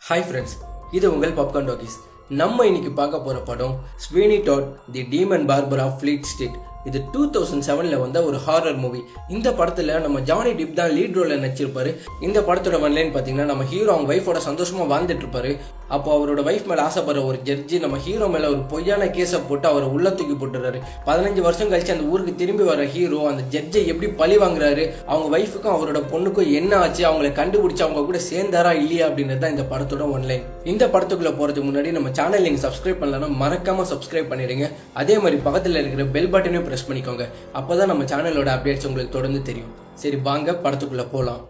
hi friends இது உங்கள் popcorn talkies நம்ம இன்னைக்கு பார்க்க போற படம் Sweeney Todd the demon barber of Fleet Street இது டூ தௌசண்ட் செவன்ல வந்த ஒரு ஹாரர் மூவி இந்த படத்துல நம்ம ஜானி டிப் தான் லீட் ரோல்ல நடிச்சிருப்பாரு இந்த படத்தோட ஒன்லைன் பாத்தீங்கன்னா நம்ம ஹீரோ அவங்க ஒய்ஃபோட சந்தோஷமா வாழ்ந்துட்டு இருப்பாரு அப்போ அவரோட ஒய்ஃப் மேல ஆசைப்படுற ஒரு ஜட்ஜி நம்ம ஹீரோ மேல ஒரு பொய்யான கேஸை போட்டு அவரை உள்ள தூக்கி போட்டுறாரு பதினஞ்சு வருஷம் கழிச்சு அந்த ஊருக்கு திரும்பி வர ஹீரோ அந்த ஜட்ஜை எப்படி பழி வாங்குறாரு அவங்க ஒய்ஃபுக்கும் அவரோட பொண்ணுக்கும் என்ன ஆச்சு அவங்களை கண்டுபிடிச்சு அவங்க கூட சேர்ந்தாரா இல்லையா அப்படின்றது தான் இந்த படத்தோட ஒன்லைன் இந்த படத்துக்குள்ள போறதுக்கு முன்னாடி நம்ம சேனல் நீங்க சப்ஸ்கிரைப் பண்ணலன்னா மறக்காம சப்ஸ்கிரைப் பண்ணிடுங்க அதே மாதிரி பக்கத்துல இருக்கிற பெல் பட்டனையும் பிரஸ் பண்ணிக்கோங்க அப்பதான் நம்ம சேனலோட அப்டேட்ஸ் உங்களுக்கு தொடர்ந்து தெரியும் சரி வாங்க படத்துக்குள்ள போலாம்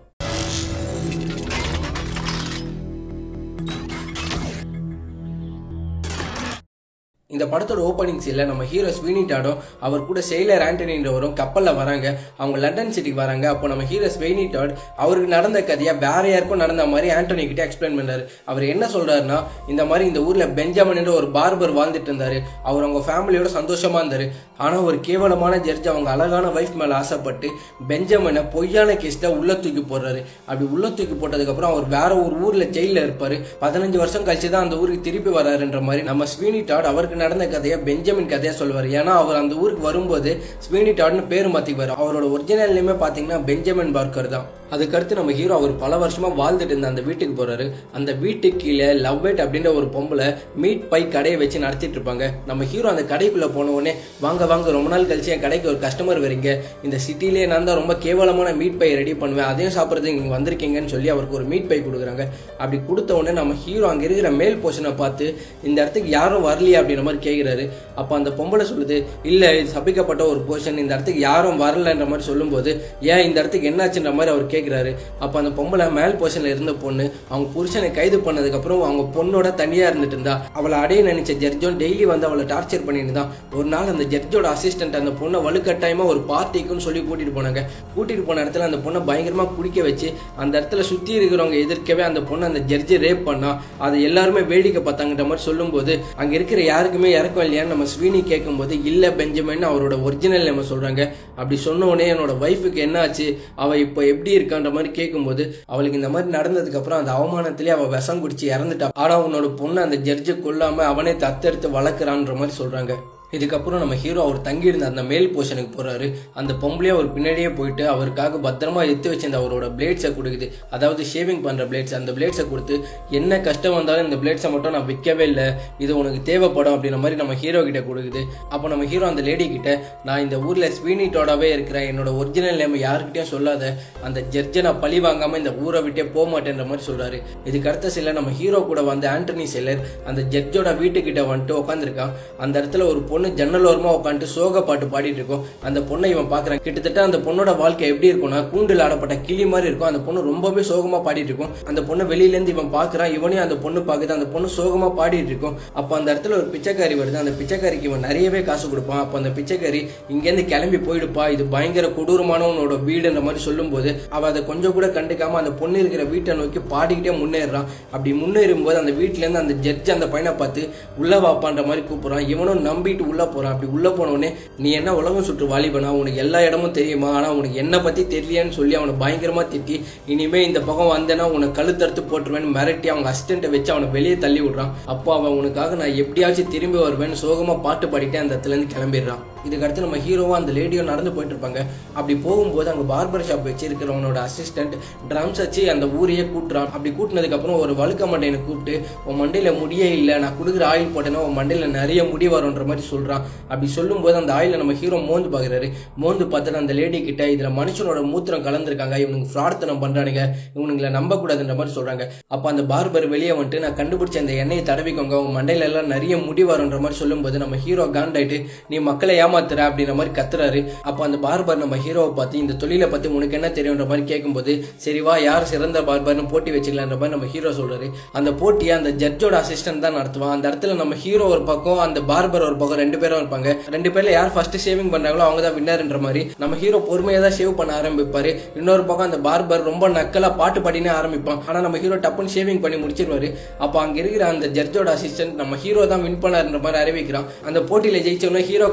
இந்த படத்தோட ஓப்பனிங் சீன்ல நம்ம ஹீரோ ஸ்வீனி டாடும் அவர் கூட செயலர் ஆண்டனின்றவரும் கப்பல்ல வராங்க அவங்க லண்டன் சிட்டிக்கு வராங்க அப்போ நம்ம ஹீரோ ஸ்வீனி டாட் அவருக்கு நடந்த கதையா வேற யாருக்கும் நடந்த மாதிரி ஆண்டனி கிட்ட எக்ஸ்பிளைன் பண்ணாரு அவர் என்ன சொல்றாருன்னா இந்த மாதிரி இந்த ஊர்ல பெஞ்சமின் என்ற ஒரு பார்பர் வாழ்ந்துட்டு இருந்தாரு அவர் அவங்க ஃபேமிலியோட சந்தோஷமா இருந்தாரு ஆனா ஒரு கேவலமான ஜட்ஜ் அவங்க அழகான வைஃப் மேல ஆசைப்பட்டு பெஞ்சமினை பொய்யான கேஸ்ல உள்ள தூக்கி போடுறாரு அப்படி உள்ள தூக்கி போட்டதுக்கு அப்புறம் அவர் வேற ஒரு ஊர்ல ஜெயில இருப்பாரு பதினஞ்சு வருஷம் கழிச்சு தான் அந்த ஊருக்கு திருப்பி வராருன்ற மாதிரி நம்ம ஸ்வீனி டாட் அவருக்கு நடந்த கதையை பெஞ்சமின் கதையா சொல்லுவார் ஏன்னா அவர் அந்த ஊருக்கு வரும்போது ஸ்வீனி டாட்னு பேர் மாத்திக்குவார் அவரோட ஒரிஜினல் நேமே பாத்தீங்கன்னா பெஞ்சமின் பார்க்கர் தான் அதுக்கடுத்து நம்ம ஹீரோ அவர் பல வருஷமா வாழ்ந்துட்டு இருந்த அந்த வீட்டுக்கு போறாரு அந்த வீட்டுக்கு கீழே லவ் இட் அப்படின்ற ஒரு பொம்பளை மீட் பை கடையை வச்சு நடத்திட்டு இருப்பாங்க நம்ம ஹீரோ அந்த கடைக்குள்ள போன உடனே வாங்க வாங்க ரொம்ப நாள் கழிச்சு என் கடைக்கு ஒரு கஸ்டமர் வரீங்க இந்த சிட்டிலே நான் தான் ரொம்ப கேவலமான மீட் பை ரெடி பண்ணுவேன் அதையும் சாப்பிட்றதுக்கு நீங்க வந்திருக்கீங்கன்னு சொல்லி அவருக்கு ஒரு மீட் பை கொடுக்குறாங்க அப்படி கொடுத்த உடனே நம்ம ஹீரோ அங்க இருக்கிற மேல் போர்ஷனை பார்த்து இந்த இடத்துக்கு யாரும் வரலையே அப்படின்ற மாதிரி கேட்கிறாரு அப்போ அந்த பொம்பளை சொல்லுது இல்ல இது சபிக்கப்பட்ட ஒரு போர்ஷன் இந்த இடத்துக்கு யாரும் வரலன்ற மாதிரி சொல்லும்போது ஏன் இந்த இடத்துக்கு என்னாச்சுன்ற மாதிரி அவர் கேட்கிறாரு அப்போ அந்த பொம்பளை மேல் போர்ஷன்ல இருந்த பொண்ணு அவங்க புருஷனை கைது பண்ணதுக்கு அப்புறம் அவங்க பொண்ணோட தனியா இருந்துட்டு இருந்தா அவளை அடைய நினைச்ச ஜட்ஜும் டெய்லி வந்து அவளை டார்ச்சர் பண்ணிட்டு இருந்தான் ஒரு நாள் அந்த ஜட்ஜோட அசிஸ்டன்ட் அந்த பொண்ணை வலுக்கட்டாயமா ஒரு பார்ட்டிக்குன்னு சொல்லி கூட்டிட்டு போனாங்க கூட்டிட்டு போன இடத்துல அந்த பொண்ணை பயங்கரமா குடிக்க வச்சு அந்த இடத்துல சுத்தி இருக்கிறவங்க எதிர்க்கவே அந்த பொண்ணை அந்த ஜட்ஜி ரேப் பண்ணா அதை எல்லாருமே வேடிக்கை பார்த்தாங்கன்ற மாதிரி சொல்லும்போது அங்க இருக்கிற யாருக்குமே இறக்கம் இல்லையான்னு நம்ம ஸ்வீனி கேட்கும்போது இல்ல பெஞ்சமின் அவரோட ஒரிஜினல் நம்ம சொல்றாங்க அப்படி சொன்ன உடனே என்னோட ஒய்ஃபுக்கு என்ன ஆச்சு அவ இப்போ எப்படி இருக்கான்ற மாதிரி கேட்கும்போது அவளுக்கு இந்த மாதிரி நடந்ததுக்கு அப்புறம் அந்த அவமானத்திலே அவ விஷம் குடிச்சு இறந்துட்டா ஆனா உன்னோட பொண்ணு அந்த ஜட்ஜை கொல்லாம அவனே தத்தெடுத்து வளர்க்குறான்ற மாதிரி சொல்றாங்க இதுக்கப்புறம் நம்ம ஹீரோ அவர் தங்கியிருந்த அந்த மேல் போர்ஷனுக்கு போறாரு அந்த பொம்பளையே அவர் பின்னாடியே போயிட்டு அவருக்காக பத்திரமா எடுத்து வச்சிருந்த அவரோட பிளேட்ஸை கொடுக்குது அதாவது ஷேவிங் பண்ற பிளேட்ஸ் அந்த பிளேட்ஸை கொடுத்து என்ன கஷ்டம் வந்தாலும் இந்த பிளேட்ஸை மட்டும் நான் விற்கவே இல்லை இது உனக்கு தேவைப்படும் அப்படின்ற மாதிரி நம்ம ஹீரோ கிட்ட கொடுக்குது அப்போ நம்ம ஹீரோ அந்த லேடி கிட்ட நான் இந்த ஊர்ல ஸ்வீனிட்டோடவே இருக்கிறேன் என்னோட ஒரிஜினல் நேம் யாருக்கிட்டையும் சொல்லாத அந்த ஜட்ஜை நான் பழி வாங்காம இந்த ஊரை விட்டே போக மாட்டேன்ற மாதிரி சொல்றாரு இதுக்கு அடுத்த சில நம்ம ஹீரோ கூட வந்து ஆண்டனி செல்லர் அந்த ஜட்ஜோட வீட்டுக்கிட்ட வந்துட்டு உட்காந்துருக்கான் அந்த இடத்துல ஒரு பொண்ணு ஜன்னல் ஓரமா உட்காந்துட்டு சோக பாட்டு பாடிட்டு இருக்கும் அந்த பொண்ணை இவன் பாக்குறான் கிட்டத்தட்ட அந்த பொண்ணோட வாழ்க்கை எப்படி இருக்கும்னா கூண்டில் ஆடப்பட்ட கிளி மாதிரி இருக்கும் அந்த பொண்ணு ரொம்பவே சோகமா பாடிட்டு இருக்கும் அந்த பொண்ணை வெளியில இருந்து இவன் பாக்குறான் இவனையும் அந்த பொண்ணு பாக்குது அந்த பொண்ணு சோகமா பாடிட்டு இருக்கும் அப்போ அந்த இடத்துல ஒரு பிச்சைக்காரி வருது அந்த பிச்சைக்காரிக்கு இவன் நிறையவே காசு கொடுப்பான் அப்போ அந்த பிச்சைக்காரி இங்கேருந்து கிளம்பி போயிடுப்பா இது பயங்கர கொடூரமானவனோட வீடுன்ற மாதிரி சொல்லும்போது அவ அதை கொஞ்சம் கூட கண்டுக்காம அந்த பொண்ணு இருக்கிற வீட்டை நோக்கி பாடிக்கிட்டே முன்னேறான் அப்படி முன்னேறும் போது அந்த வீட்டுல இருந்து அந்த ஜட்ஜ் அந்த பையனை பார்த்து உள்ள வாப்பான்ற மாதிரி கூப்பிடுறான் இவனும் நம்பிட்டு உள்ள போறான் அப்படி உள்ள போனவொடனே நீ என்ன உலகம் சுற்று வாலிபனா உனக்கு எல்லா இடமும் தெரியுமா ஆனா உனக்கு என்ன பத்தி தெரியலையான்னு சொல்லி அவனை பயங்கரமா திட்டி இனிமே இந்த பக்கம் வந்தேன்னா உன்னை கழுத்தறுத்து போட்டுருவேன்னு மிரட்டி அவங்க அசிஸ்டண்ட்டை வச்சு அவனை வெளியே தள்ளி விடுறான் அப்போ அவன் உனக்காக நான் எப்படியாச்சும் திரும்பி வருவேன்னு சோகமா பாட்டு பாடிட்டே அந்த இடத்துல இருந்து கிளம்பிடுறான் இதுக்கு அடுத்து நம்ம ஹீரோவும் அந்த லேடியும் நடந்து போயிட்டு இருப்பாங்க அப்படி போகும்போது அங்க பார்பர் ஷாப் வச்சிருக்கிறவனோட அசிஸ்டன்ட் ட்ரம்ஸ் வச்சு அந்த ஊரையே கூட்டுறான் அப்படி கூட்டினதுக்கு அப்புறம் ஒரு வழுக்க மண்டையனை கூப்பிட்டு உன் மண்டையில முடியே இல்லை நான் கொடுக்குற ஆயில் போட்டேன்னா உன் மண்டையில நிறைய முடி வரும்ன்ற மாதிரி சொல்றான் அப்படி சொல்லும்போது அந்த ஆயில நம்ம ஹீரோ மோந்து பாக்குறாரு மோந்து பார்த்துட்டு அந்த லேடி கிட்ட இதுல மனுஷனோட மூத்திரம் கலந்துருக்காங்க இவனுக்கு ஃப்ராட்தனம் பண்றானுங்க இவனுங்களை நம்ப கூடாதுன்ற மாதிரி சொல்றாங்க அப்ப அந்த பார்பர் வெளியே வந்துட்டு நான் கண்டுபிடிச்ச அந்த எண்ணெயை தடவிக்கோங்க உங்க மண்டையில எல்லாம் நிறைய முடி வரும்ன்ற மாதிரி சொல்லும்போது நம்ம ஹீரோ காண்டாயிட்டு நீ மக்களை ஏமாத்துற அப்படின்ற மாதிரி கத்துறாரு அப்போ அந்த பார்பர் நம்ம ஹீரோவை பார்த்து இந்த தொழிலை பத்தி உனக்கு என்ன தெரியுன்ற மாதிரி கேட்கும்போது சரி வா யார் சிறந்த பார்பர்னு போட்டி வச்சுக்கலான்ற மாதிரி நம்ம ஹீரோ சொல்றாரு அந்த போட்டியை அந்த ஜட்ஜோட அசிஸ்டன்ட் தான் நடத்துவான் அந்த இடத்துல நம்ம ஹீரோ ஒரு பக்கம் அந்த பார்பர் ஒரு பக்கம் ரெண்டு பேரும் இருப்பாங்க ரெண்டு பேர்ல யார் ஃபர்ஸ்ட் ஷேவிங் பண்றாங்களோ அவங்க தான் வின்னர்ன்ற மாதிரி நம்ம ஹீரோ பொறுமையா தான் ஷேவ் பண்ண ஆரம்பிப்பாரு இன்னொரு பக்கம் அந்த பார்பர் ரொம்ப நக்கலா பாட்டு பாடினே ஆரம்பிப்பான் ஆனா நம்ம ஹீரோ டப்புன்னு ஷேவிங் பண்ணி முடிச்சிருவாரு அப்போ அங்க இருக்கிற அந்த ஜட்ஜோட அசிஸ்டன்ட் நம்ம ஹீரோ தான் வின் பண்ணாருன்ற மாதிரி அறிவிக்கிறான் அந்த போட்டியில ஜெயிச்சவன ஹீரோக்கு அந்த பெட்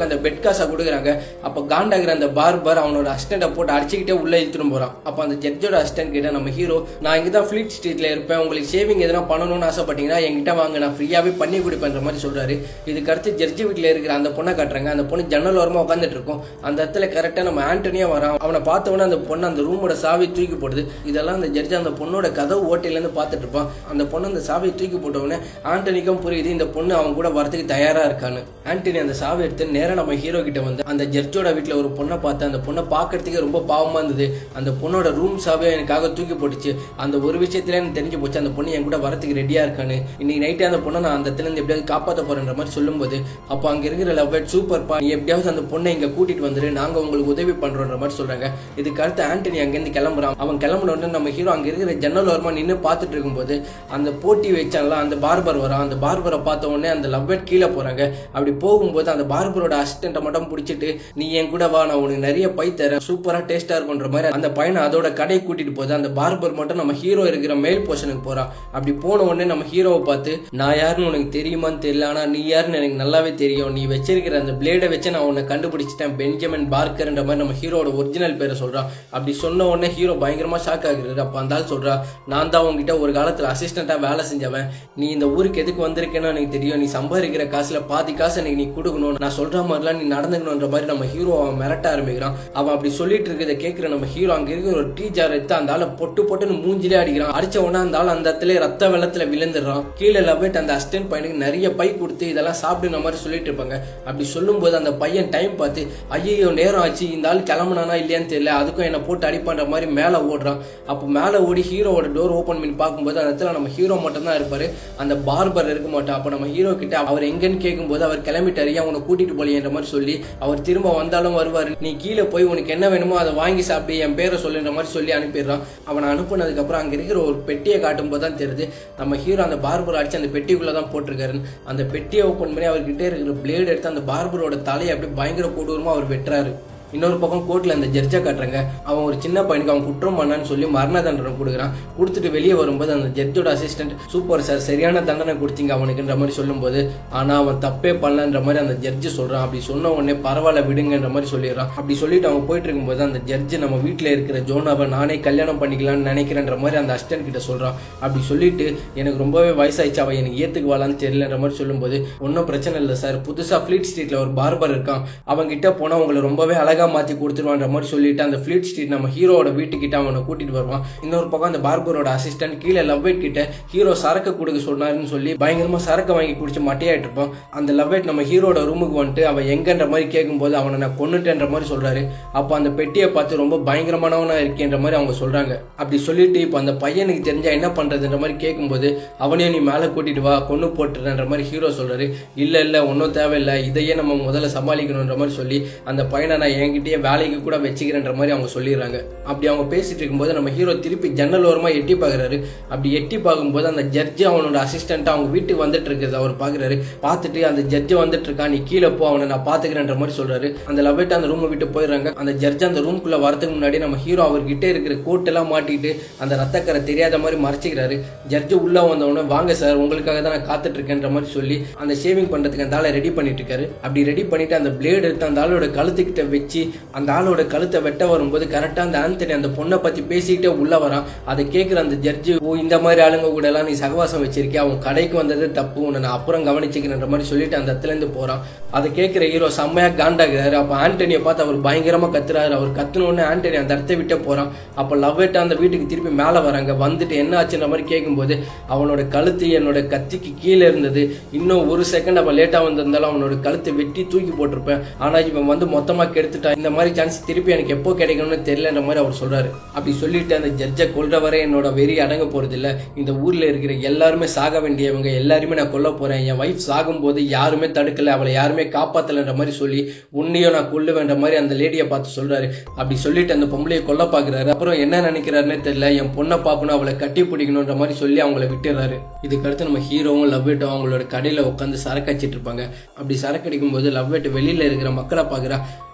காசா கொடுக்குறாங்க அப்போ காண்டாகிற அந்த பார்பர் அவனோட அசிஸ்டண்ட்டை போட்டு அடிச்சுக்கிட்டே உள்ள இழுத்துட்டு போறான் அப்போ அந்த ஜட்ஜோட அசிஸ்டன்ட் கிட்ட நம்ம ஹீரோ நான் இங்கே தான் ஃபிளீட் ஸ்ட்ரீட்ல இருப்பேன் உங்களுக்கு சேவிங் எதனா பண்ணணும்னு ஆசைப்பட்டீங்கன்னா என்கிட்ட வாங்க நான் ஃப்ரீயாவே பண்ணி கொடுப்பேன்ற மாதிரி சொல்றாரு இதுக்கு அடுத்து ஜட்ஜி வீட்டில் இருக்கிற அந்த பொண்ணை காட்டுறாங்க அந்த பொண்ணு ஜன்னல் ஓரமா உட்காந்துட்டு இருக்கும் அந்த இடத்துல கரெக்டாக நம்ம ஆண்டனியா வரான் அவனை பார்த்த உடனே அந்த பொண்ணு அந்த ரூமோட சாவி தூக்கி போடுது இதெல்லாம் அந்த ஜட்ஜி அந்த பொண்ணோட கதவு ஓட்டையிலேருந்து பார்த்துட்டு இருப்பான் அந்த பொண்ணு அந்த சாவியை தூக்கி போட்ட உடனே ஆண்டனிக்கும் புரியுது இந்த பொண்ணு அவன் கூட வரதுக்கு தயாரா இருக்கான்னு ஆண்டனி அந்த சாவி எடுத்து நேரா நம்ம ஹீரோ கிட்ட வந்து அந்த ஜட்ஜோட வீட்டில் ஒரு பொண்ணை பார்த்து அந்த பொண்ணை பார்க்கறதுக்கே ரொம்ப பாவமா இருந்தது அந்த பொண்ணோட ரூம் சாவியை எனக்காக தூக்கி போட்டுச்சு அந்த ஒரு விஷயத்துல எனக்கு தெரிஞ்சு போச்சு அந்த பொண்ணு என் கூட வரதுக்கு ரெடியா இருக்கான்னு இன்னைக்கு நைட்டே அந்த பொண்ணை நான் அந்த இடத்துல இருந்து எப்படியாவது காப்பாற்ற போறேன்ற மாதிரி சொல்லும்போது அப்போ அங்க இருக்கிற லவ்வேட் சூப்பர் பா நீ எப்படியாவது அந்த பொண்ணை இங்க கூட்டிட்டு வந்துரு நாங்க உங்களுக்கு உதவி பண்றோன்ற மாதிரி சொல்றாங்க இதுக்கு அடுத்து ஆண்டனி அங்கேருந்து கிளம்புறான் அவன் கிளம்புன உடனே நம்ம ஹீரோ அங்க இருக்கிற ஜன்னல் ஓரமா நின்று பார்த்துட்டு இருக்கும்போது அந்த போட்டி வச்சான்ல அந்த பார்பர் வரான் அந்த பார்பரை பார்த்த உடனே அந்த லவ்வேட் கீழே போறாங்க அப்படி போகும்போது அந்த பார்பரோட அசிஸ்டண்ட்டை மட்டும் பிடிச்சிட்டு நீ என் கூட வா நான் உனக்கு நிறைய பை தரேன் சூப்பரா டேஸ்டா இருக்குன்ற மாதிரி அந்த பையனை அதோட கடை கூட்டிட்டு போகுது அந்த பார்பர் மட்டும் நம்ம ஹீரோ இருக்கிற மேல் போர்ஷனுக்கு போறான் அப்படி போன உடனே நம்ம ஹீரோவை பார்த்து நான் யாருன்னு உனக்கு தெரியுமான்னு தெரியல ஆனா நீ யாருன்னு எனக்கு நல்லாவே தெரியும் நீ வச்சிருக்கிற அந்த பிளேடை வச்சு நான் உன்னை கண்டுபிடிச்சிட்டேன் பென்ஜமின் பார்க்கர்ன்ற மாதிரி நம்ம ஹீரோட ஒரிஜினல் பேரை சொல்றான் அப்படி சொன்ன உடனே ஹீரோ பயங்கரமா ஷாக் ஆகுறாரு அப்ப அந்த ஆள் சொல்றா நான் தான் உங்ககிட்ட ஒரு காலத்துல அசிஸ்டண்டா வேலை செஞ்சவன் நீ இந்த ஊருக்கு எதுக்கு வந்திருக்கேன்னு எனக்கு தெரியும் நீ சம்பாதிக்கிற காசுல பாதி காசு எனக்கு நீ கொடுக்கணும் நான் சொல்ற மாதிரிலாம் நீ நடந்துக்கணுன்ற மாதிரி நம்ம ஹீரோ அவன் மிரட்ட ஆரம்பிக்கிறான் அவன் அப்படி சொல்லிட்டு இருக்கிறத கேட்கிற நம்ம ஹீரோ அங்க இருக்கிற ஒரு டீ ஜார் எடுத்து அந்த ஆளை பொட்டு பொட்டுன்னு மூஞ்சிலே அடிக்கிறான் அடிச்ச உடனே அந்த ஆள் அந்த இடத்துல ரத்த வெள்ளத்துல விழுந்துடுறான் கீழே லவ்வேட் அந்த அசிஸ்டன்ட் பையனுக்கு நிறைய பை கொடுத்து இதெல்லாம் சாப்பிடுன மாதிரி சொல்லிட்டு இருப்பாங்க அப்படி சொல்லும்போது அந்த பையன் டைம் பார்த்து ஐயோ நேரம் ஆச்சு இந்த ஆள் கிளம்புனானா இல்லையான்னு தெரியல அதுக்கும் என்னை போட்டு அடிப்பான்ற மாதிரி மேலே ஓடுறான் அப்போ மேலே ஓடி ஹீரோவோட டோர் ஓப்பன் பண்ணி பார்க்கும்போது அந்த இடத்துல நம்ம ஹீரோ மட்டும் தான் இருப்பாரு அந்த பார்பர் இருக்க மாட்டோம் அப்போ நம்ம ஹீரோ கிட்ட அவர் எங்கன்னு கேட்கும்போது அவர் கிளம்பிட்டாரு ஏன் உன்னை கூட்டிட்டு போலியன்ற மாதிரி சொல்லி அவர் திரும்ப வந்தாலும் வருவார் நீ கீழே போய் உனக்கு என்ன வேணுமோ அதை வாங்கி சாப்பிடு என் பேரை சொல்லுன்ற மாதிரி சொல்லி அனுப்பிடுறான் அவனை அனுப்புனதுக்கு அப்புறம் அங்க இருக்கிற ஒரு பெட்டியை காட்டும் போது தான் தெரியுது நம்ம ஹீரோ அந்த பார்பர் அடிச்சு அந்த பெட்டிக்குள்ள தான் போட்டிருக்காரு அந்த பெட்டியை ஓப்பன் பண்ணி அவர்கிட்ட இருக்கிற பிளேட் எடுத்து அந்த பார்பரோட தலையை அப்படியே பயங்கர கொடூரமா அவர் வெட்டுறாரு இன்னொரு பக்கம் கோர்ட்ல அந்த ஜட்ஜை காட்டுறாங்க அவன் ஒரு சின்ன பையனுக்கு அவன் குற்றம் பண்ணான்னு சொல்லி மரண தண்டனை கொடுக்குறான் கொடுத்துட்டு வெளியே வரும்போது அந்த ஜட்ஜோட அசிஸ்டன்ட் சூப்பர் சார் சரியான தண்டனை கொடுத்தீங்க அவனுக்குன்ற மாதிரி சொல்லும்போது ஆனா அவன் தப்பே பண்ணலன்ற மாதிரி அந்த ஜட்ஜு சொல்றான் அப்படி சொன்ன உடனே பரவாயில்ல விடுங்கன்ற மாதிரி சொல்லிடுறான் அப்படி சொல்லிட்டு அவன் போயிட்டு இருக்கும்போது அந்த ஜட்ஜு நம்ம வீட்டில் இருக்கிற ஜோனாவை நானே கல்யாணம் பண்ணிக்கலாம்னு நினைக்கிறேன்ற மாதிரி அந்த அசிஸ்டன்ட் கிட்ட சொல்றான் அப்படி சொல்லிட்டு எனக்கு ரொம்பவே வயசாயிடுச்சு அவன் எனக்கு ஏத்துக்குவாளான்னு தெரியலன்ற மாதிரி சொல்லும்போது ஒன்றும் பிரச்சனை இல்லை சார் புதுசா ஃபிளீட் ஸ்ட்ரீட்ல ஒரு பார்பர் இருக்கான் அவன் கிட்ட போனா உங்களை ரொம்பவே அழகா மாத்தி கொடுத்துருவான்ற மாதிரி சொல்லிட்டு அந்த ஃபிளீட் ஸ்ட்ரீட் நம்ம ஹீரோட வீட்டுக்கிட்ட அவனை கூட்டிட்டு வருவான் இன்னொரு பக்கம் அந்த பார்பரோட அசிஸ்டன்ட் கீழே லவ்வேட் கிட்ட ஹீரோ சரக்கு கொடுக்க சொன்னாருன்னு சொல்லி பயங்கரமா சரக்கு வாங்கி குடிச்சு மட்டையாயிட்டு இருப்பான் அந்த லவ்வேட் நம்ம ஹீரோட ரூமுக்கு வந்துட்டு அவன் எங்கன்ற மாதிரி கேட்கும்போது அவனை நான் கொன்னுட்டேன்ற மாதிரி சொல்றாரு அப்போ அந்த பெட்டியை பார்த்து ரொம்ப பயங்கரமானவனா இருக்கேன்ற மாதிரி அவங்க சொல்றாங்க அப்படி சொல்லிட்டு இப்போ அந்த பையனுக்கு தெரிஞ்சா என்ன பண்றதுன்ற மாதிரி கேட்கும்போது அவனையும் நீ மேலே கூட்டிட்டு வா கொண்டு போட்டுறன்ற மாதிரி ஹீரோ சொல்றாரு இல்ல இல்ல ஒன்றும் தேவையில்லை இதையே நம்ம முதல்ல சமாளிக்கணுன்ற மாதிரி சொல்லி அந்த பையனை நான் என்கிட்டயே வேலைக்கு கூட வச்சுக்கிறேன்ற மாதிரி அவங்க சொல்லிடுறாங்க அப்படி அவங்க பேசிட்டு இருக்கும்போது நம்ம ஹீரோ திருப்பி ஜன்னல் ஓரமா எட்டி பார்க்குறாரு அப்படி எட்டி பார்க்கும்போது அந்த ஜட்ஜி அவனோட அசிஸ்டன்ட் அவங்க வீட்டுக்கு வந்துட்டு இருக்கிறது அவர் பார்க்குறாரு பார்த்துட்டு அந்த ஜட்ஜி வந்துட்டு இருக்கான் நீ கீழே போ அவனை நான் பார்த்துக்கிறேன்ற மாதிரி சொல்றாரு அந்த லவ்வேட் அந்த ரூமை விட்டு போயிடுறாங்க அந்த ஜட்ஜ் அந்த ரூம்குள்ள வரதுக்கு முன்னாடி நம்ம ஹீரோ அவர்கிட்ட இருக்கிற கோட் எல்லாம் மாட்டிட்டு அந்த ரத்தக்கரை தெரியாத மாதிரி மறைச்சிக்கிறாரு ஜட்ஜு உள்ள வந்த உடனே வாங்க சார் உங்களுக்காக தான் நான் காத்துட்டு இருக்கேன்ற மாதிரி சொல்லி அந்த ஷேவிங் பண்றதுக்கு அந்த ஆளை ரெடி பண்ணிட்டு இருக்காரு அப்படி ரெடி பண்ணிட்டு அந்த பிளேடு எடுத்து அந்த ஆளோட கழுத்துக்கிட்ட வச்சு அந்த ஆளோட கழுத்தை வெட்ட வரும்போது கரெக்டா அந்த ஆந்தனி அந்த பொண்ணை பத்தி பேசிக்கிட்டே உள்ள வரான் அதை கேட்கிற அந்த ஜட்ஜு ஓ இந்த மாதிரி ஆளுங்க கூட எல்லாம் நீ சகவாசம் வச்சிருக்கியா அவன் கடைக்கு வந்தது தப்பு உன்னை நான் அப்புறம் கவனிச்சுக்கிறேன்ற மாதிரி சொல்லிட்டு அந்த இடத்துல இருந்து போறான் அதை கேட்கிற ஹீரோ செம்மையா காண்டாகிறாரு அப்ப ஆண்டனியை பார்த்து அவர் பயங்கரமா கத்துறாரு அவர் கத்துன உடனே ஆண்டனி அந்த இடத்த விட்டு போறான் அப்ப லவ்வேட்டா அந்த வீட்டுக்கு திருப்பி மேல வராங்க வந்துட்டு என்ன ஆச்சுன்ற மாதிரி கேட்கும்போது அவனோட கழுத்து என்னோட கத்திக்கு கீழே இருந்தது இன்னும் ஒரு செகண்ட் அவன் லேட்டா வந்திருந்தாலும் அவனோட கழுத்தை வெட்டி தூக்கி போட்டிருப்பேன் ஆனா இவன் வந்து மொத்தமா கெடுத்துட்டான் இந்த மாதிரி சான்ஸ் திருப்பி எனக்கு எப்போ கிடைக்கணும்னு தெரியலன்ற மாதிரி அவர் சொல்றாரு அப்படி சொல்லிட்டு அந்த ஜட்ஜை கொல்ற வரை என்னோட வெறி அடங்க போறது இல்ல இந்த ஊர்ல இருக்கிற எல்லாருமே சாக வேண்டியவங்க எல்லாருமே நான் கொல்ல போறேன் என் ஒய்ஃப் சாகும்போது யாருமே தடுக்கல அவளை யாருமே காப்பாத்தலன்ற மாதிரி சொல்லி உன்னையும் நான் கொல்லுவேன்ற மாதிரி அந்த லேடியை பார்த்து சொல்றாரு அப்படி சொல்லிட்டு அந்த பொம்பளையை கொல்ல பாக்குறாரு அப்புறம் என்ன நினைக்கிறாருன்னே தெரியல என் பொண்ணை பார்க்கணும் அவளை கட்டி பிடிக்கணுன்ற மாதிரி சொல்லி அவங்கள விட்டுறாரு இதுக்கு அடுத்து நம்ம ஹீரோவும் லவ்வேட்டும் அவங்களோட கடையில உட்காந்து சரக்கு அடிச்சிட்டு இருப்பாங்க அப்படி சரக்கு அடிக்கும் போது லவ்வேட் வெளியில இருக்கிற மக்களை பாக்குறா அவங்கள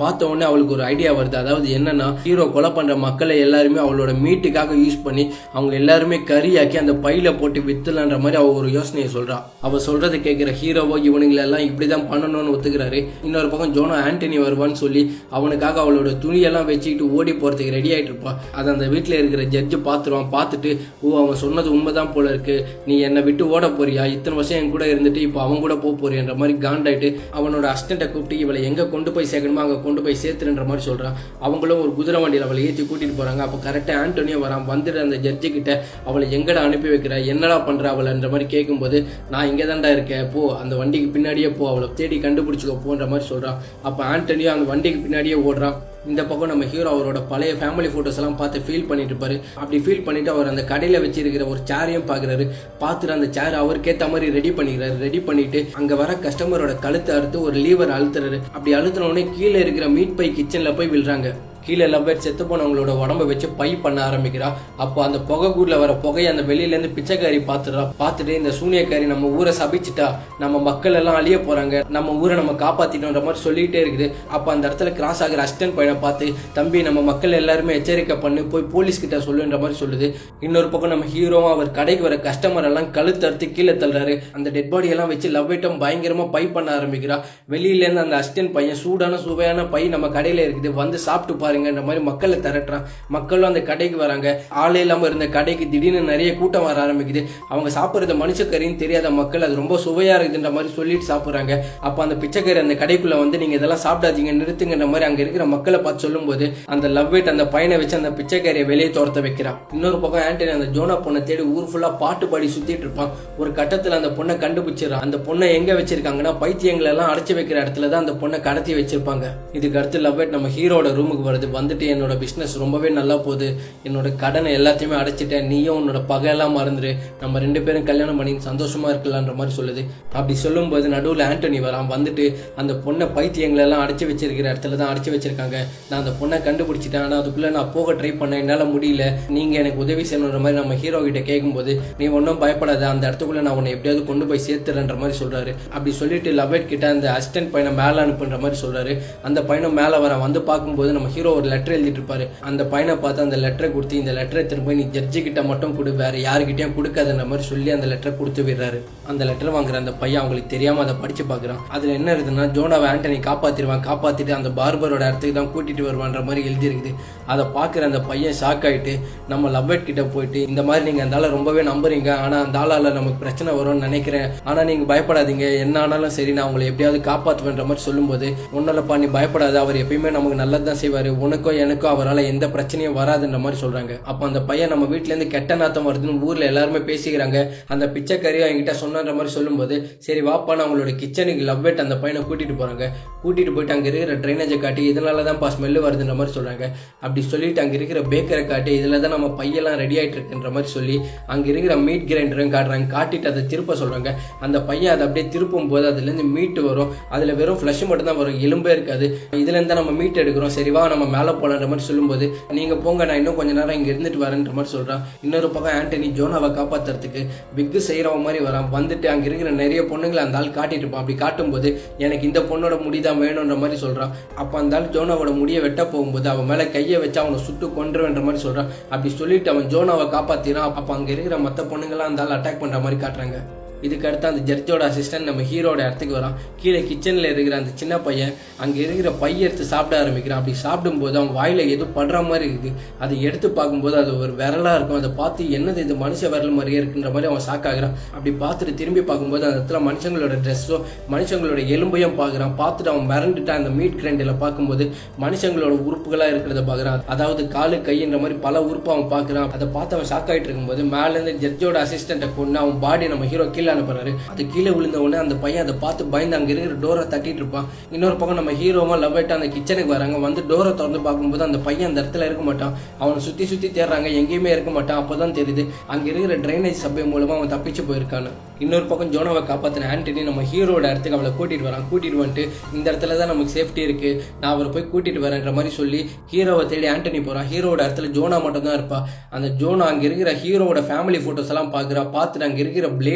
பார்த்த உடனே அவளுக்கு ஒரு ஐடியா வருது அதாவது என்னன்னா ஹீரோ கொலை பண்ற மக்களை எல்லாருமே அவளோட மீட்டுக்காக யூஸ் பண்ணி அவங்க எல்லாருமே கறியாக்கி அந்த பையில போட்டு வித்துலான்ற மாதிரி அவ ஒரு யோசனையை சொல்றா அவ சொல்றது கேட்கிற ஹீரோவோ இவனுங்களை எல்லாம் இப்படிதான் பண்ணணும்னு ஒத்துக்கிறாரு இன்னொரு பக்கம் ஜோனோ ஆண்டனி வருவான்னு சொல்லி அவனுக்காக அவளோட துணியெல்லாம் வச்சுக்கிட்டு ஓடி போறதுக்கு ரெடி ஆயிட்டு இருப்பா அதை அந்த வீட்டில் இருக்கிற ஜட்ஜு பார்த்துருவான் பார்த்துட்டு ஓ அவன் சொன்னது உண்மைதான் போல இருக்கு நீ என்னை விட்டு ஓட போறியா இத்தனை வருஷம் என் கூட இருந்துட்டு இப்போ அவன் கூட போக போறியன்ற மாதிரி காண்டாயிட்டு அவனோட அசிஸ்டண்ட்டை கூப்பிட்டு இவளை எங்க கொண்டு போய் சேர்க்கணுமோ அங்கே கொண்டு போய் சேர்த்துன்ற மாதிரி சொல்றான் அவங்களும் ஒரு குதிரை வண்டியில் அவளை ஏற்றி கூட்டிட்டு போறாங்க அப்போ கரெக்டாக ஆண்டோனியோ வரான் வந்துட்டு அந்த ஜட்ஜு கிட்ட அவளை எங்கடா அனுப்பி வைக்கிற என்னடா பண்ற அவளைன்ற மாதிரி கேட்கும்போது நான் இங்கே தான்டா இருக்கேன் போ அந்த வண்டிக்கு பின்னாடியே போ அவளை தேடி கண்டுபிடிச்சிக்கோ போன்ற மாதிரி சொல்றான் அப்போ ஆண்டனியோ அந்த வண்டிக்கு பின்னாடியே ஓடுறான் இந்த பக்கம் நம்ம ஹீரோ அவரோட பழைய ஃபேமிலி ஃபோட்டோஸ் எல்லாம் பார்த்து ஃபீல் பண்ணிட்டு இருப்பாரு அப்படி ஃபீல் பண்ணிட்டு அவர் அந்த கடையில் வச்சிருக்கிற ஒரு சேரையும் பார்க்குறாரு பார்த்துட்டு அந்த சேர் அவருக்கேற்ற மாதிரி ரெடி பண்ணிக்கிறாரு ரெடி பண்ணிட்டு அங்கே வர கஸ்டமரோட கழுத்தை அறுத்து ஒரு லீவர் அழுத்துறாரு அப்படி அழுத்தின உடனே கீழே இருக்கிற மீட் பை கிச்சனில் போய் விழுறாங்க கீழே லவ்வேட் செத்து போனவங்களோட உடம்ப வச்சு பை பண்ண ஆரம்பிக்கிறா அப்போ அந்த புகைக்கூடில் வர புகையை அந்த வெளியிலேருந்து பிச்சைக்காரி பார்த்துடுறா பார்த்துட்டு இந்த சூனியக்காரி நம்ம ஊரை சபிச்சிட்டா நம்ம மக்கள் எல்லாம் அழிய போறாங்க நம்ம ஊரை நம்ம காப்பாத்திட்டோன்ற மாதிரி சொல்லிக்கிட்டே இருக்குது அப்போ அந்த இடத்துல கிராஸ் ஆகிற அசிஸ்டன்ட் பையனை பார்த்து தம்பி நம்ம மக்கள் எல்லாருமே எச்சரிக்கை பண்ணி போய் போலீஸ் கிட்ட சொல்லுன்ற மாதிரி சொல்லுது இன்னொரு பக்கம் நம்ம ஹீரோவும் அவர் கடைக்கு வர கஸ்டமர் எல்லாம் கழுத்தறுத்து கீழே தள்ளுறாரு அந்த டெட் பாடி எல்லாம் வச்சு லவ் ஐட்டம் பயங்கரமா பை பண்ண ஆரம்பிக்கிறா வெளியிலேருந்து அந்த அசிஸ்டன்ட் பையன் சூடான சுவையான பை நம்ம கடையில இருக்குது வந்து சாப்பிட்டு பாருங்க பாருங்கன்ற மாதிரி மக்களை திரட்டுறான் மக்களும் அந்த கடைக்கு வராங்க ஆளே இல்லாம இருந்த கடைக்கு திடீர்னு நிறைய கூட்டம் வர ஆரம்பிக்குது அவங்க சாப்பிட்றது மனுஷக்கறின்னு தெரியாத மக்கள் அது ரொம்ப சுவையா இருக்குதுன்ற மாதிரி சொல்லிட்டு சாப்பிடுறாங்க அப்ப அந்த பிச்சைக்கறி அந்த கடைக்குள்ள வந்து நீங்க இதெல்லாம் சாப்பிடாதீங்க நிறுத்துங்கன்ற மாதிரி அங்க இருக்கிற மக்களை பார்த்து சொல்லும்போது அந்த லவ் வெயிட் அந்த பையனை வச்சு அந்த பிச்சைக்காரியை வெளியே துரத்த வைக்கிறான் இன்னொரு பக்கம் ஆண்டனி அந்த ஜோனா பொண்ணை தேடி ஊர் ஃபுல்லா பாட்டு பாடி சுத்திட்டு இருப்பான் ஒரு கட்டத்துல அந்த பொண்ணை கண்டுபிடிச்சிடறான் அந்த பொண்ணை எங்க வச்சிருக்காங்கன்னா பைத்தியங்களை எல்லாம் அடைச்சு வைக்கிற இடத்துல தான் அந்த பொண்ணை கடத்தி வச்சிருப்பாங்க இதுக்கு அடுத்து லவ் வெயிட் நம்ம ஹீரோட ரூமுக்கு வருது வந்துட்டு என்னோட பிஸ்னஸ் ரொம்பவே நல்லா போகுது என்னோட கடனை எல்லாத்தையுமே அடைச்சிட்டேன் நீயும் உன்னோட பகையெல்லாம் மறந்துரு நம்ம ரெண்டு பேரும் கல்யாணம் பண்ணி சந்தோஷமா இருக்கலான்ற மாதிரி சொல்லுது அப்படி சொல்லும்போது நடுவில் ஆண்டனி வரான் வந்துட்டு அந்த பொண்ணை பைத்தியங்களை எல்லாம் அடைச்சி வச்சிருக்கிற இடத்துல தான் அடைச்சி வச்சிருக்காங்க நான் அந்த பொண்ணை கண்டுபிடிச்சிட்டேன் ஆனால் அதுக்குள்ள நான் போக ட்ரை பண்ணேன் என்னால் முடியல நீங்க எனக்கு உதவி செய்யணுன்ற மாதிரி நம்ம ஹீரோ கிட்ட கேட்கும்போது நீ ஒன்றும் பயப்படாத அந்த இடத்துக்குள்ள நான் உன்னை எப்படியாவது கொண்டு போய் சேர்த்துறேன்ற மாதிரி சொல்றாரு அப்படி சொல்லிட்டு லவெட் கிட்ட அந்த அசிஸ்டன்ட் பையனை மேலே அனுப்புன்ற மாதிரி சொல்றாரு அந்த பையனும் மேலே வர வந்து பார்க்கும்போது நம்ம ஹீரோ ஒரு லெட்டர் எழுதிட்டு இருப்பாரு அந்த பையனை பார்த்து அந்த லெட்டரை கொடுத்து இந்த லெட்டரை திரும்ப நீ ஜட்ஜி கிட்ட மட்டும் கொடு வேற யாருக்கிட்டையும் கொடுக்காதுன்ற மாதிரி சொல்லி அந்த லெட்டரை கொடுத்து விடுறாரு அந்த லெட்டர் வாங்குற அந்த பையன் அவங்களுக்கு தெரியாம அதை படிச்சு பார்க்குறான் அதுல என்ன இருக்குதுன்னா ஜோனாவை ஆண்டனி காப்பாத்திடுவான் காப்பாத்திட்டு அந்த பார்பரோட இடத்துக்கு தான் கூட்டிட்டு வருவான்ற மாதிரி எழுதி இருக்குது அதை பார்க்குற அந்த பையன் ஷாக் ஆயிட்டு நம்ம லவ்வேட் கிட்ட போயிட்டு இந்த மாதிரி நீங்க அந்த ஆளை ரொம்பவே நம்புறீங்க ஆனா அந்த ஆளால நமக்கு பிரச்சனை வரும்னு நினைக்கிறேன் ஆனா நீங்க பயப்படாதீங்க என்ன ஆனாலும் சரி நான் உங்களை எப்படியாவது காப்பாற்றுவேன்ற மாதிரி சொல்லும்போது ஒன்னலப்பா நீ பயப்படாத அவர் எப்பயுமே நமக்கு நல்லது தான் செய்வாரு உனக்கோ எனக்கோ அவரால் எந்த பிரச்சனையும் வராதுன்ற மாதிரி சொல்றாங்க அப்போ அந்த பையன் நம்ம வீட்ல இருந்து கெட்ட நாத்தம் வருதுன்னு ஊர்ல எல்லாருமே பேசிக்கிறாங்க அந்த பிச்சைக்கறியும் என்கிட்ட சொன்னன்ற மாதிரி சொல்லும்போது சரி வாப்பா நான் உங்களோட கிச்சனுக்கு லவ்வேட் அந்த பையனை கூட்டிட்டு போறாங்க கூட்டிட்டு போயிட்டு அங்க இருக்கிற ட்ரைனேஜை காட்டி இதனால தான் பா ஸ்மெல்லு வருதுன்ற மாதிரி சொல்றாங்க அப்படி சொல்லிட்டு அங்க இருக்கிற பேக்கரை காட்டி இதுல தான் நம்ம பையெல்லாம் ரெடி ஆயிட்டு இருக்குன்ற மாதிரி சொல்லி அங்க இருக்கிற மீட் கிரைண்டரும் காட்டுறாங்க காட்டிட்டு அதை திருப்ப சொல்றாங்க அந்த பையன் அதை அப்படியே திருப்பும் போது அதுல இருந்து மீட் வரும் அதுல வெறும் ஃப்ளஷ் மட்டும் தான் வரும் எலும்பே இருக்காது இதுல இருந்து நம்ம மீட் எடுக்கிறோம் சரி வா நம்ம மேலே போலான்ற மாதிரி சொல்லும்போது நீங்க போங்க நான் இன்னும் கொஞ்ச நேரம் இங்க இருந்துட்டு வரேன்ற மாதிரி சொல்றான் இன்னொரு பக்கம் ஆண்டனி ஜோனாவை காப்பாத்துறதுக்கு பிக்கு செய்யறவ மாதிரி வரான் வந்துட்டு அங்க இருக்கிற நிறைய பொண்ணுங்களை அந்த ஆள் காட்டிட்டு இருப்பான் அப்படி காட்டும்போது எனக்கு இந்த பொண்ணோட முடிதான் வேணுன்ற மாதிரி சொல்றான் அப்ப அந்த ஆள் ஜோனாவோட முடியை வெட்ட போகும்போது அவன் மேல கையை வச்சு அவனை சுட்டு கொன்றுவேன்ற மாதிரி சொல்றான் அப்படி சொல்லிட்டு அவன் ஜோனாவை காப்பாத்தினான் அப்ப அங்க இருக்கிற மத்த பொண்ணுங்களாம் அந்த ஆள் அட்டாக் பண்ற மாதிரி காட்டுறாங்க இதுக்கு அடுத்து அந்த ஜட்ஜோட அசிஸ்டன்ட் நம்ம ஹீரோட இடத்துக்கு வரான் கீழே கிச்சனில் இருக்கிற அந்த சின்ன பையன் அங்கே இருக்கிற பைய எடுத்து சாப்பிட ஆரம்பிக்கிறான் அப்படி சாப்பிடும்போது அவன் வாயில் ஏதோ படுற மாதிரி இருக்குது அதை எடுத்து பார்க்கும்போது அது ஒரு விரலாக இருக்கும் அதை பார்த்து என்னது இது மனுஷ விரல் மாதிரியே இருக்குன்ற மாதிரி அவன் ஷாக் ஆகுறான் அப்படி பார்த்துட்டு திரும்பி பார்க்கும்போது அந்த இடத்துல மனுஷங்களோட ட்ரெஸ்ஸோ மனுஷங்களோட எலும்பையும் பார்க்குறான் பார்த்துட்டு அவன் மிரண்டுட்டு அந்த மீட் கிரைண்டில் பார்க்கும்போது மனுஷங்களோட உறுப்புகளாக இருக்கிறத பார்க்குறான் அதாவது காலு கைன்ற மாதிரி பல உறுப்பு அவன் பார்க்குறான் அதை பார்த்து அவன் ஷாக் ஆகிட்டு இருக்கும்போது மேலேருந்து ஜட்ஜோட அசிஸ்டண்ட்டை கொண்டு அவன் பாடி நம்ம ஹீரோ கீழே அனுப்புறாரு அது கீழே விழுந்த உடனே அந்த பையன் அதை பார்த்து பயந்து அங்கே இருக்கிற டோரை தட்டிட்டு இருப்பான் இன்னொரு பக்கம் நம்ம ஹீரோவா லவ் ஆயிட்டு அந்த கிச்சனுக்கு வராங்க வந்து டோரை திறந்து பார்க்கும்போது அந்த பையன் அந்த இடத்துல இருக்க மாட்டான் அவனை சுற்றி சுற்றி தேடுறாங்க எங்கேயுமே இருக்க மாட்டான் அப்போதான் தெரியுது அங்கே இருக்கிற ட்ரைனேஜ் சபை மூலமாக அவன் தப்பிச்சு போயிருக்கான்னு இன்னொரு பக்கம் ஜோனாவை காப்பாற்றின ஆண்டனி நம்ம ஹீரோட இடத்துக்கு அவளை கூட்டிட்டு வரான் கூட்டிட்டு வந்துட்டு இந்த இடத்துல தான் நமக்கு சேஃப்டி இருக்கு நான் அவரை போய் கூட்டிட்டு வரேன்ற மாதிரி சொல்லி ஹீரோவை தேடி ஆண்டனி போறான் ஹீரோட இடத்துல ஜோனா மட்டும் தான் இருப்பா அந்த ஜோனா அங்க இருக்கிற ஹீரோவோட ஃபேமிலி போட்டோஸ் எல்லாம் பாக்குறா பார்த்துட்டு அங்க இருக்கிற பிளேடையும் பார்க்க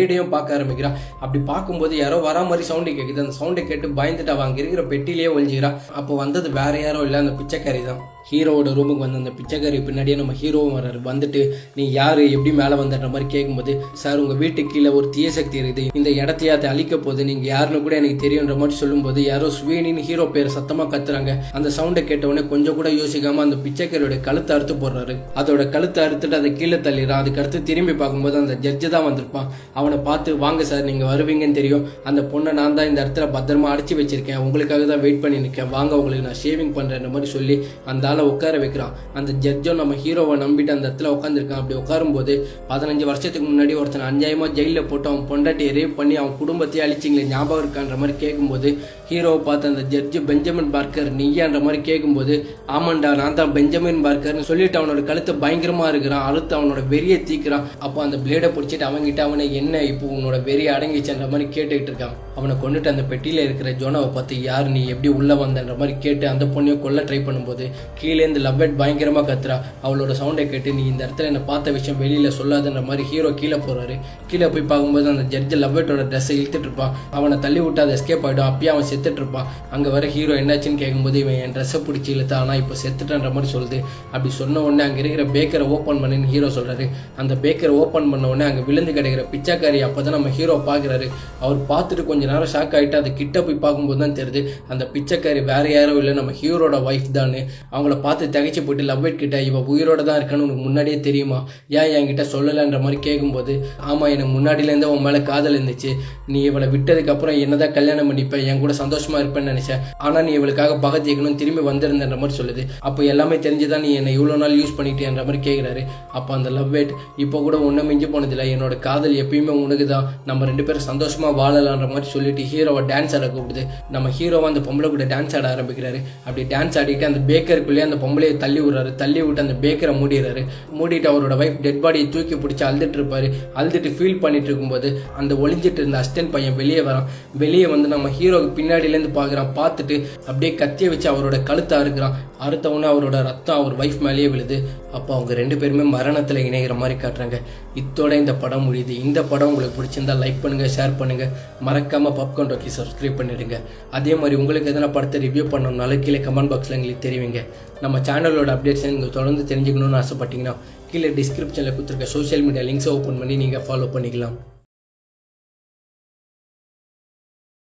பார்க்க ஆரம்பிக்கிறான் அப்படி பார்க்கும்போது யாரோ வரா மாதிரி சவுண்டு கேட்குது அந்த சவுண்டை கேட்டு பயந்துட்டு அவன் அங்கே இருக்கிற பெட்டிலேயே ஒழிஞ்சிக்கிறான் அப்போ வந்தது வேற யாரும் இல்லை அந்த பிச்சைக்காரி தான் ஹீரோவோட ரூமுக்கு வந்து அந்த பிச்சைக்காரி பின்னாடியே நம்ம ஹீரோவும் வர்றாரு வந்துட்டு நீ யாரு எப்படி மேலே வந்தன்ற மாதிரி கேட்கும்போது சார் உங்க வீட்டுக்கு கீழே ஒரு தீய சக்தி இருக்குது இந்த இடத்தையே அதை அழிக்க போகுது நீங்க யாருன்னு கூட எனக்கு தெரியுன்ற மாதிரி சொல்லும்போது யாரோ ஸ்வீனின்னு ஹீரோ பேர் சத்தமா கத்துறாங்க அந்த சவுண்டை கேட்ட உடனே கொஞ்சம் கூட யோசிக்காம அந்த பிச்சைக்காரியோட கழுத்தை அறுத்து போடுறாரு அதோட கழுத்தை அறுத்துட்டு அதை கீழே தள்ளிடுறான் அதுக்கு அடுத்து திரும்பி பார்க்கும்போது அந்த ஜட்ஜு தான் வந்திருப்பான் அவனை பார்த்து வாங்க சார் நீங்க வருவீங்கன்னு தெரியும் அந்த பொண்ணை நான் தான் இந்த இடத்துல பத்திரமா அடைச்சி வச்சிருக்கேன் உங்களுக்காக தான் வெயிட் பண்ணி நிற்கேன் வாங்க உங்களுக்கு நான் ஷேவிங் பண்றேன்ற மாதிரி சொல்லி அந்த ஆளை உட்கார வைக்கிறான் அந்த ஜட்ஜும் நம்ம ஹீரோவை நம்பிட்டு அந்த இடத்துல உட்காந்துருக்கான் அப்படி உட்காரும்போது பதினஞ்சு வருஷத்துக்கு முன்னாடி ஒருத்தன் அஞ்சாயிரமா ஜெயிலில் போட்டு அவன் பொண்டாட்டியை ரேப் பண்ணி அவன் குடும்பத்தையே அழிச்சிங்களே ஞாபகம் இருக்கான்ற மாதிரி கேட்கும்போது ஹீரோவை பார்த்து அந்த ஜட்ஜு பெஞ்சமின் பார்க்கர் நீயான்ற மாதிரி கேட்கும்போது ஆமாண்டா நான் தான் பெஞ்சமின் பார்க்கர்னு சொல்லிட்டு அவனோட கழுத்தை பயங்கரமா இருக்கிறான் அழுத்து அவனோட வெறியை தீக்குறான் அப்போ அந்த பிளேடை பிடிச்சிட்டு அவன்கிட்ட அவனை என்ன இப்போ உன்னோட வெறி அடங்கிச்சுன்ற மாதிரி கேட்டுக்கிட்டு இருக்கான் அவனை கொண்டுட்டு அந்த பெட்டியில இருக்கிற ஜோனாவை பார்த்து யார் நீ எப்படி உள்ள வந்தன்ற மாதிரி கேட்டு அந்த பொண்ணையும் கொல்ல ட்ரை பண்ணும்போது கீழே இருந்து லவ்வெட் பயங்கரமா கத்துறா அவளோட சவுண்டை கேட்டு நீ இந்த இடத்துல என்ன பார்த்த விஷயம் வெளியில சொல்லாதுன்ற மாதிரி ஹீரோ கீழே போறாரு கீழே போய் பார்க்கும்போது அந்த ஜட்ஜ் லவ்வெட்டோட ட்ரெஸ்ஸை இழுத்துட்டு இருப்பான் அவனை தள்ளி விட்டு அதை எஸ்கேப் ஆகிடும் அப்பயே அவன் செத்துட்டு இருப்பான் அங்க வர ஹீரோ என்னாச்சுன்னு கேட்கும்போது இவன் என் ட்ரெஸ்ஸை பிடிச்சி இழுத்தா ஆனா இப்போ செத்துட்டன்ற மாதிரி சொல்லுது அப்படி சொன்ன உடனே அங்க இருக்கிற பேக்கரை ஓப்பன் பண்ணுன்னு ஹீரோ சொல்றாரு அந்த பேக்கரை ஓப்பன் பண்ண உடனே அங்க விழுந்து கிடைக்கிற பிச்சைக்காரி அப்பதான் நம்ம ஹீரோ பாக்குறாரு அவர் பார்த்துட்டு கொஞ்ச நேரம் ஷாக் ஆயிட்டு அதை கிட்ட போய் பார்க்கும்போது தான் தெரியுது அந்த பிச்சைக்காரி வேற யாரும் இல்லை நம்ம ஹீரோட ஒய்ஃப் தானு அவங்கள பார்த்து தகைச்சு போட்டு லவ்வேட் கிட்ட இவ உயிரோட தான் இருக்கான்னு உனக்கு முன்னாடியே தெரியுமா ஏன் என்கிட்ட சொல்லலைன்ற மாதிரி கேட்கும்போது ஆமா எனக்கு முன்னாடியிலேருந்தே உன் மேல காதல் இருந்துச்சு நீ இவளை விட்டதுக்கு அப்புறம் என்னதான் கல்யாணம் பண்ணிப்ப என் கூட சந்தோஷமா இருப்பேன்னு நினைச்சேன் ஆனா நீ இவளுக்காக பகத் தீக்கணும் திரும்பி வந்திருந்தன்ற மாதிரி சொல்லுது அப்போ எல்லாமே தெரிஞ்சுதான் நீ என்னை இவ்வளோ நாள் யூஸ் பண்ணிட்டேன்ற மாதிரி கேட்குறாரு அப்போ அந்த லவ் வேட் இப்போ கூட ஒன்றும் மிஞ்சி போனதில்லை என்னோட காதல் எப்பயுமே உனக்கு தான் நம்ம ரெண்டு பேரும் சந்தோஷமா வாழலான்ற மாதிரி சொல்லிட்டு ஹீரோவை டான்ஸ் ஆட கூப்பிடுது நம்ம ஹீரோவை அந்த பொம்பளை கூட டான்ஸ் ஆட ஆரம்பிக்கிறாரு அப்படி டான்ஸ் ஆடிட்டு அந்த பேக்கருக்குள்ளேயே அந்த பொம்பளையை தள்ளி விடுறாரு தள்ளி விட்டு அந்த பேக்கரை மூடிடுறாரு மூடிட்டு அவரோட வைஃப் டெட் பாடியை தூக்கி பிடிச்சி அழுதுட்டு இருப்பாரு அழுதுட்டு ஃபீல் பண்ணிட்டு இருக்கும்போது அந்த ஒளிஞ்சிட்டு இருந்த அஸ்டன் பையன் வெளியே வரான் வெளியே வந்து நம்ம ஹீரோக்கு பின்னாடியிலேருந்து பார்க்குறான் பார்த்துட்டு அப்படியே கத்தியை வச்சு அவரோட கழுத்தை அறுக்கிறான் அறுத்த உடனே அவரோட ரத்தம் அவர் வைஃப் மேலேயே விழுது அப்போ அவங்க ரெண்டு பேருமே மரணத்தில் இணைகிற மாதிரி காட்டுறாங்க இத்தோட இந்த படம் முடியுது இந்த படம் உங்களுக்கு பிடிச்சிருந்தா லைக் பண்ணுங்க ஷேர் பண்ணுங்க மறக்காம பாப்கார்ன் டாக்கி சப்ஸ்கிரைப் பண்ணிடுங்க அதே மாதிரி உங்களுக்கு எதனா படத்தை ரிவ்யூ பண்ணணும்னாலும் கீழே கமெண்ட் பாக்ஸில் எங்களுக்கு தெரிவிங்க நம்ம சேனலோட அப்டேட்ஸ் நீங்கள் தொடர்ந்து தெரிஞ்சுக்கணும்னு ஆசைப்பட்டீங்கன்னா கீழே டிஸ்கிரிப்ஷனில் கொடுத்துருக்க சோஷியல் மீடியா லிங்க்ஸை ஓப்பன் பண்ணி நீங்கள் ஃபாலோ பண்ணிக்கலாம்